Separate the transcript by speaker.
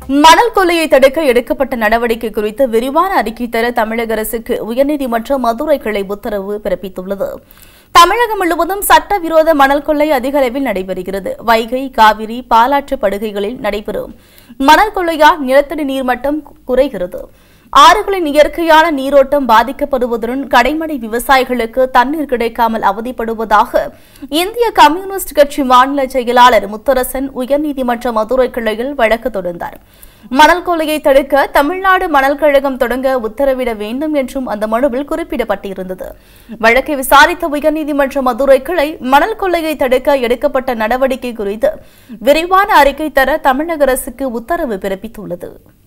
Speaker 1: மணல் கொள்ளையை தடுக்க எடுக்கப்பட்ட நடவடிக்கை குறித்து விரிவான அறிக்கை தர தமிழக அரசுக்கு உயர்நீதிமன்ற மதுரை கிளை உத்தரவு பிறப்பித்துள்ளது தமிழகம் முழுவதும் சட்டவிரோத மணல் கொள்ளை அதிக அளவில் நடைபெறுகிறது வைகை காவிரி பாலாற்று படுகைகளில் நடைபெறும் மணல் கொள்ளையால் நிலத்தடி நீர்மட்டம் குறைகிறது ஆறுகளின் இயற்கையான நீரோட்டம் பாதிக்கப்படுவதுடன் கடைமடை விவசாயிகளுக்கு தண்ணீர் கிடைக்காமல் அவதிப்படுவதாக இந்திய கம்யூனிஸ்ட் கட்சி மாநில செயலாளர் முத்தரசன் உயர்நீதிமன்ற மதுரை கிளையில் வழக்கு தொடர்ந்தார் மணல் கொள்ளையை தடுக்க தமிழ்நாடு மணல் கழகம் தொடங்க உத்தரவிட வேண்டும் என்றும் அந்த மனுவில் குறிப்பிடப்பட்டிருந்தது வழக்கை விசாரித்த உயர்நீதிமன்ற மதுரை கிளை மணல் கொள்ளையை தடுக்க எடுக்கப்பட்ட நடவடிக்கை குறித்து விரிவான அறிக்கை தர தமிழக அரசுக்கு உத்தரவு பிறப்பித்துள்ளது